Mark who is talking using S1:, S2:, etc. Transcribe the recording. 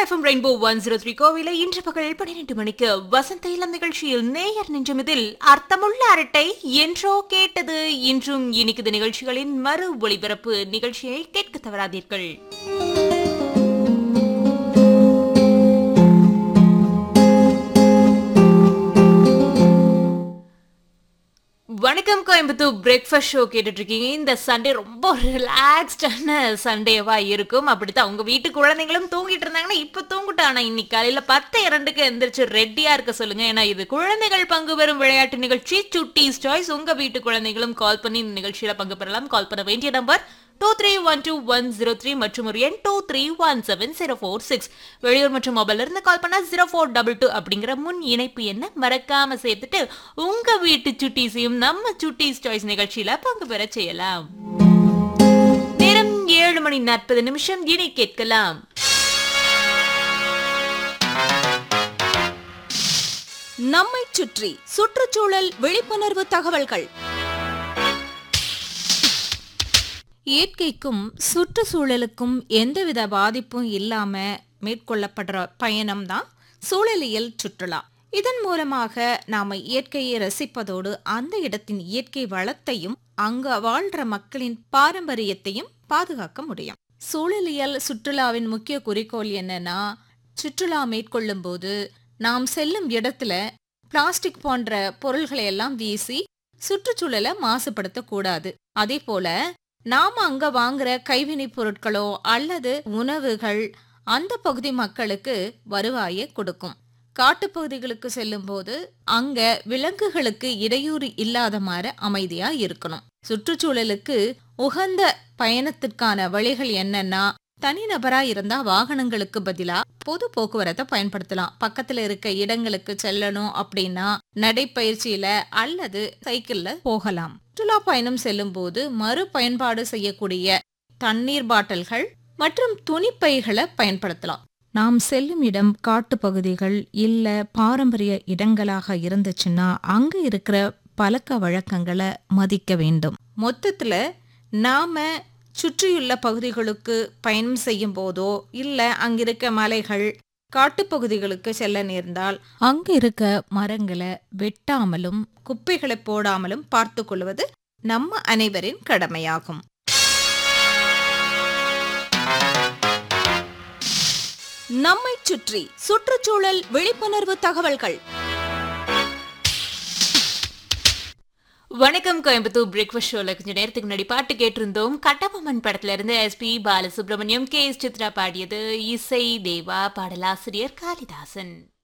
S1: FM rainbow one zero three கோவில இன்று பகல் பன்னிரண்டு மணிக்கு வசந்த இளம் நிகழ்ச்சியில் நேயர் நெஞ்சமிதில் அர்த்தமுள்ள அரட்டை என்றோ கேட்டது இன்றும் இனிக்குது நிகழ்ச்சிகளின் மறு ஒளிபரப்பு நிகழ்ச்சியை கேட்க தவறாதீர்கள் வணக்கம் கோயம்புத்தூர் பிரேக்ஃபாஸ்ட் ஷோ கேட்டுட்டு இருக்கீங்க இந்த சண்டே ரொம்ப ரிலாக்ஸ்டான சண்டேவா இருக்கும் அப்படித்தான் உங்க வீட்டு குழந்தைங்களும் தூங்கிட்டு இருந்தாங்கன்னா இப்ப தூங்கிட்டோம் ஆனா இன்னைக்கு காலையில பத்து இரண்டுக்கு எந்திரிச்சு ரெடியா இருக்க சொல்லுங்க ஏன்னா இது குழந்தைகள் பங்கு பெறும் விளையாட்டு நிகழ்ச்சி சுட்டீஸ் சாய்ஸ் உங்க வீட்டு குழந்தைகளும் கால் பண்ணி இந்த நிகழ்ச்சியில பங்கு பெறலாம் கால் பண்ண வேண்டிய number two three one two one zero three மற்றும் ஒரு எண் two three one seven zero four six வெளியூர் மற்றும் மொபைல்ல இருந்து கால் பண்ணா ஜீரோ ஃபோர் டபுள் டூ அப்படிங்கிற முன் இணைப்பு என்ன மறக்காம சேர்த்துட்டு உங்க வீட்டு சுட்டீஸையும் நம்ம சுட்டீஸ் சாய்ஸ் நிகழ்ச்சியில பங்கு பெற செய்யலாம் நேரம் ஏழு மணி நாற்பது நிமிஷம் இனி கேட்கலாம்
S2: நம்மை சுற்றி சுற்றுச்சூழல் விழிப்புணர்வு தகவல்கள் இயற்கைக்கும் சுற்றுச்சூழலுக்கும் எந்தவித பாதிப்பும் இல்லாம மேற்கொள்ளப்படுற பயணம் தான் சூழலியல் சுற்றுலா இதன் மூலமாக நாம இயற்கையை ரசிப்பதோடு அந்த இடத்தின் இயற்கை வளத்தையும் அங்க வாழ்ற மக்களின் பாரம்பரியத்தையும் பாதுகாக்க முடியும் சூழலியல் சுற்றுலாவின் முக்கிய குறிக்கோள் என்னன்னா சுற்றுலா மேற்கொள்ளும் போது நாம் செல்லும் இடத்துல பிளாஸ்டிக் போன்ற பொருள்களை எல்லாம் வீசி சுற்றுச்சூழலை மாசுபடுத்தக் கூடாது அதே போல நாம அங்க வாங்குற கைவினைப் பொருட்களோ அல்லது உணவுகள் அந்த பகுதி மக்களுக்கு வருவாயை கொடுக்கும் காட்டுப்பகுதிகளுக்கு செல்லும்போது அங்க விலங்குகளுக்கு இடையூறு இல்லாத மாதிரி அமைதியா இருக்கணும் சுற்றுச்சூழலுக்கு உகந்த பயணத்திற்கான வழிகள் என்னன்னா தனிநபரா இருந்தா வாகனங்களுக்கு பதிலா பொது போக்குவரத்தை பயன்படுத்தலாம் பக்கத்துல இருக்க இடங்களுக்கு செல்லணும் அப்படின்னா நடைப்பயிற்சியில அல்லது சைக்கிள்ல போகலாம் சுற்றுலா பயணம் செல்லும் போது மறு பயன்பாடு செய்யக்கூடிய தண்ணீர் பாட்டில்கள் மற்றும் துணிப்பைகளை பயன்படுத்தலாம் நாம் செல்லும் இடம் காட்டுப்பகுதிகள் இல்ல பாரம்பரிய இடங்களாக இருந்துச்சுன்னா அங்க இருக்கிற பழக்க வழக்கங்களை மதிக்க வேண்டும் மொத்தத்துல நாம சுற்றியுள்ள பகுதிகளுக்கு பயணம் செய்யும் போதோ இல்ல அங்கிருக்க மலைகள் காட்டுப்பகுதிகளுக்கு செல்ல நேர்ந்தால் அங்க இருக்க மரங்களை வெட்டாமலும் குப்பைகளை போடாமலும் பார்த்து கொள்வது நம்ம அனைவரின் கடமையாகும் நம்மை சுற்றி சுற்றுச்சூழல் விழிப்புணர்வு தகவல்கள்
S1: வணக்கம் கோயம்புத்தூர் பிரேக்ஃபாஸ்ட் ஷோல கொஞ்ச நேரத்துக்கு முன்னாடி பாட்டு கேட்டிருந்தோம் கட்டபொம்மன் படத்துல இருந்து SP Balasubrahmanyam K S Chithra பாடியது இசை தேவா பாடலாசிரியர் காளிதாசன்